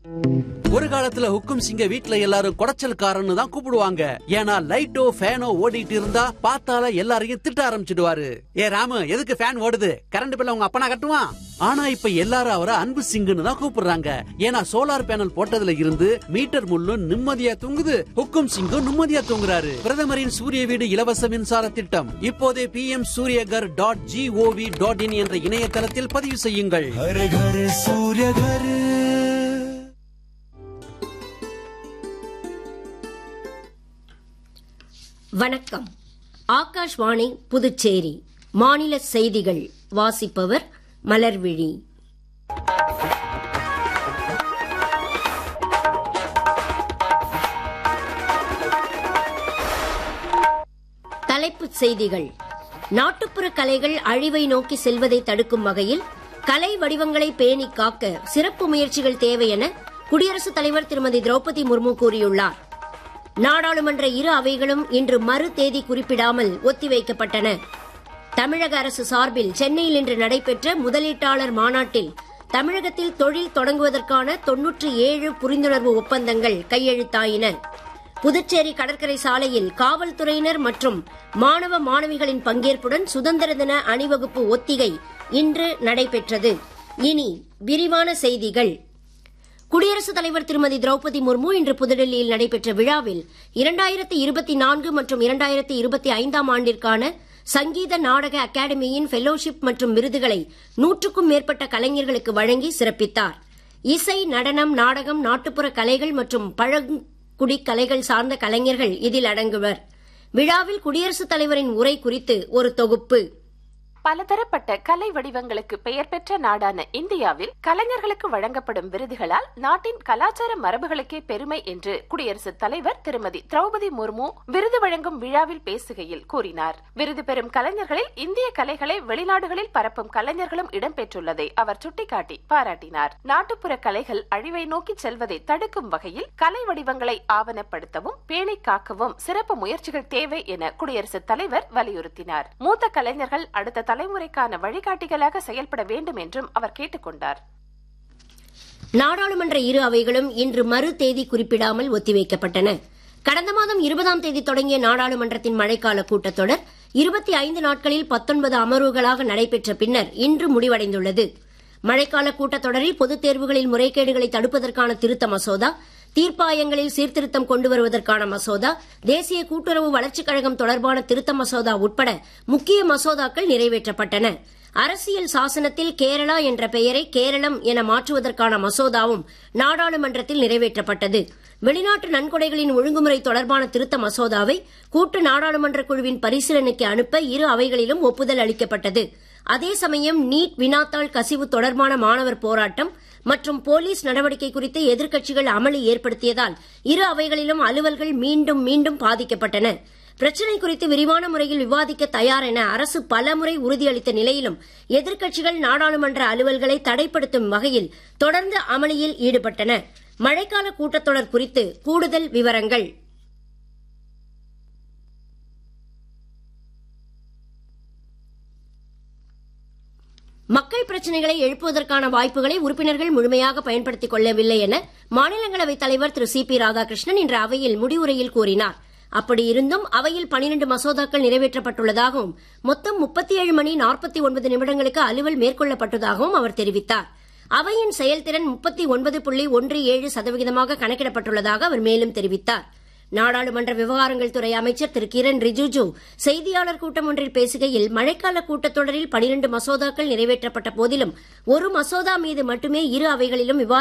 ஒரு காலத்துல ஹுக்கும் சிங்க வீட்ல எல்லாரும் குடைச்சல்காரன்னு தான் கூப்பிடுவாங்க ஏன்னா லைட்டோ ஃபேனோ ஓடிட்டு இருந்தா பார்த்தால எல்லாரையும் திட்ட ஆரம்பிச்சிடுவாரு ஏ ராமு எதுக்கு ஃபேன் ஓடுது கரண்ட் பில்ல உங்க அப்பனா கட்டுவான் ஆனா இப்ப எல்லாரும் அவரை அன்பு சிங்குன்னு தான் கூப்பிடுறாங்க ஏன்னா சோலார் பேனல் போட்டதுல இருந்து மீட்டர் முள்ளும் நிம்மதியா தூங்குது ஹுக்கும் சிங்கும் நிம்மதியா தூங்குறாரு பிரதமரின் சூரிய வீடு இலவச மின்சார திட்டம் இப்போதே P M Suryaghar dot G O V dot in என்ற இணையதளத்தில் பதிவு செய்யுங்கள் हर घर सूर्य घर வணக்கம் ஆகாஷ்வாணி புதுச்சேரி மாநில செய்திகள் வாசிப்பவர் மலர்விழி தலைப்புச் செய்திகள் நாட்டுப்புற கலைகள் அழிவை நோக்கி செல்வதை தடுக்கும் வகையில் கலை வடிவங்களை பேணி காக்க சிறப்பு முயற்சிகள் தேவை என குடியரசுத் தலைவர் திருமதி திரௌபதி முர்மு கூறியுள்ளார் நாடாளுமன்ற இரு அவைகளும் இன்று மறு தேதி குறிப்பிடாமல் ஒத்திவைக்கப்பட்டன தமிழக அரசு சார்பில் சென்னையில் இன்று நடைபெற்ற முதலீட்டாளர் மாநாட்டில் தமிழகத்தில் தொழில் தொடங்குவதற்கான தொன்னூற்றி ஏழு புரிந்துணர்வு ஒப்பந்தங்கள் கையெழுத்தாயின புதுச்சேரி கடற்கரை சாலையில் காவல்துறையினர் மற்றும் மாணவ மாணவிகளின் பங்கேற்புடன் சுதந்திர தின அணிவகுப்பு ஒத்திகை இன்று நடைபெற்றது இனி விரிவான செய்திகள் குடியரசுத் தலைவர் திருமதி திரௌபதி முர்மு இன்று புதுடெல்லியில் நடைபெற்ற விழாவில் இரண்டாயிரத்தி இருபத்தி நான்கு மற்றும் இரண்டாயிரத்தி இருபத்தி ஐந்தாம் ஆண்டிற்கான சங்கீத நாடக அகாடமியின் ஃபெலோஷிப் மற்றும் விருதுகளை நூற்றுக்கும் மேற்பட்ட கலைஞர்களுக்கு வழங்கி சிறப்பித்தார் இசை நடனம் நாடகம் நாட்டுப்புற கலைகள் மற்றும் பழங்குடி கலைகள் சார்ந்த கலைஞர்கள் இதில் அடங்குவர் விழாவில் குடியரசுத் தலைவரின் உரை குறித்து ஒரு தொகுப்பு பலதரப்பட்ட கலை வடிவங்களுக்கு பெயர் பெற்ற நாடான இந்தியாவில் கலைஞர்களுக்கு வழங்கப்படும் விருதுகளால் நாட்டின் கலாச்சார மரபுகளுக்கே பெருமை என்று குடியரசுத் தலைவர் திருமதி திரௌபதி முர்மு விருது வழங்கும் விழாவில் பேசுகையில் கூறினார் விருது பெறும் கலைஞர்களில் இந்திய கலைகளை வெளிநாடுகளில் பரப்பும் கலைஞர்களும் இடம்பெற்றுள்ளதை அவர் சுட்டிக்காட்டி பாராட்டினார் நாட்டுப்புற கலைகள் அழிவை நோக்கி செல்வதை தடுக்கும் வகையில் கலை வடிவங்களை ஆவணப்படுத்தவும் பேணி காக்கவும் சிறப்பு முயற்சிகள் தேவை என குடியரசுத் தலைவர் வலியுறுத்தினார் மூத்த கலைஞர்கள் அடுத்த தலைமுறைக்கான வழிகாட்டிகளாக செயல்பட வேண்டும் என்றும் அவர் கேட்டுக்கொண்டார் நாடாளுமன்ற இரு அவைகளும் இன்று மறு தேதி குறிப்பிடாமல் ஒத்திவைக்கப்பட்டன கடந்த மாதம் இருபதாம் தேதி தொடங்கிய நாடாளுமன்றத்தின் மழைக்கால கூட்டத்தொடர் இருபத்தி ஐந்து நாட்களில் பத்தொன்பது அமர்வுகளாக நடைபெற்ற பின்னர் இன்று முடிவடைந்துள்ளது மழைக்கால கூட்டத்தொடரில் பொதுத் தேர்வுகளில் முறைகேடுகளை தடுப்பதற்கான திருத்த மசோதா தீர்ப்பாயங்களில் சீர்திருத்தம் கொண்டு வருவதற்கான மசோதா தேசிய கூட்டுறவு வளர்ச்சிக் கழகம் தொடர்பான திருத்த மசோதா உட்பட முக்கிய மசோதாக்கள் நிறைவேற்றப்பட்டன அரசியல் சாசனத்தில் கேரளா என்ற பெயரை கேரளம் என மாற்றுவதற்கான மசோதாவும் நாடாளுமன்றத்தில் நிறைவேற்றப்பட்டது வெளிநாட்டு நன்கொடைகளின் ஒழுங்குமுறை தொடர்பான திருத்த மசோதாவை கூட்டு நாடாளுமன்ற குழுவின் பரிசீலனைக்கு அனுப்ப இரு அவைகளிலும் ஒப்புதல் அளிக்கப்பட்டது அதே சமயம் நீட் வினாத்தாள் கசிவு தொடர்பான மாணவர் போராட்டம் மற்றும் போலீஸ் நடவடிக்கை குறித்து எதிர்க்கட்சிகள் அமளி ஏற்படுத்தியதால் இரு அவைகளிலும் அலுவல்கள் மீண்டும் மீண்டும் பாதிக்கப்பட்டன பிரச்சினை குறித்து விரிவான முறையில் விவாதிக்க தயார் என அரசு பலமுறை உறுதியளித்த நிலையிலும் எதிர்க்கட்சிகள் நாடாளுமன்ற அலுவல்களை தடைப்படுத்தும் வகையில் தொடர்ந்து அமளியில் ஈடுபட்டன மழைக்கால கூட்டத்தொடர் குறித்து கூடுதல் விவரங்கள் மக்கள் பிரச்சனைகளை எழுப்புவதற்கான வாய்ப்புகளை உறுப்பினர்கள் முழுமையாக பயன்படுத்திக் கொள்ளவில்லை என மாநிலங்களவைத் தலைவர் திரு சி பி ராதாகிருஷ்ணன் இன்று அவையில் முடிவுரையில் கூறினார் அப்படி இருந்தும் அவையில் பனிரண்டு மசோதாக்கள் நிறைவேற்றப்பட்டுள்ளதாகவும் மொத்தம் முப்பத்தி ஏழு மணி நாற்பத்தி ஒன்பது நிமிடங்களுக்கு அலுவல் மேற்கொள்ளப்பட்டதாகவும் அவர் தெரிவித்தார் அவையின் செயல்திறன் முப்பத்தி ஒன்பது புள்ளி ஒன்று ஏழு சதவிகிதமாக கணக்கிடப்பட்டுள்ளதாக அவர் மேலும் தெரிவித்தார் நாடாளுமன்ற விவகாரங்கள் துறை அமைச்சர் திரு கிரண் ரிஜிஜு செய்தியாளர் கூட்டம் ஒன்றில் பேசுகையில் மழைக்கால கூட்டத்தொடரில் பனிரண்டு மசோதாக்கள் நிறைவேற்றப்பட்ட போதிலும் ஒரு மசோதா மீது மட்டுமே இரு அவைகளிலும் விவாதம்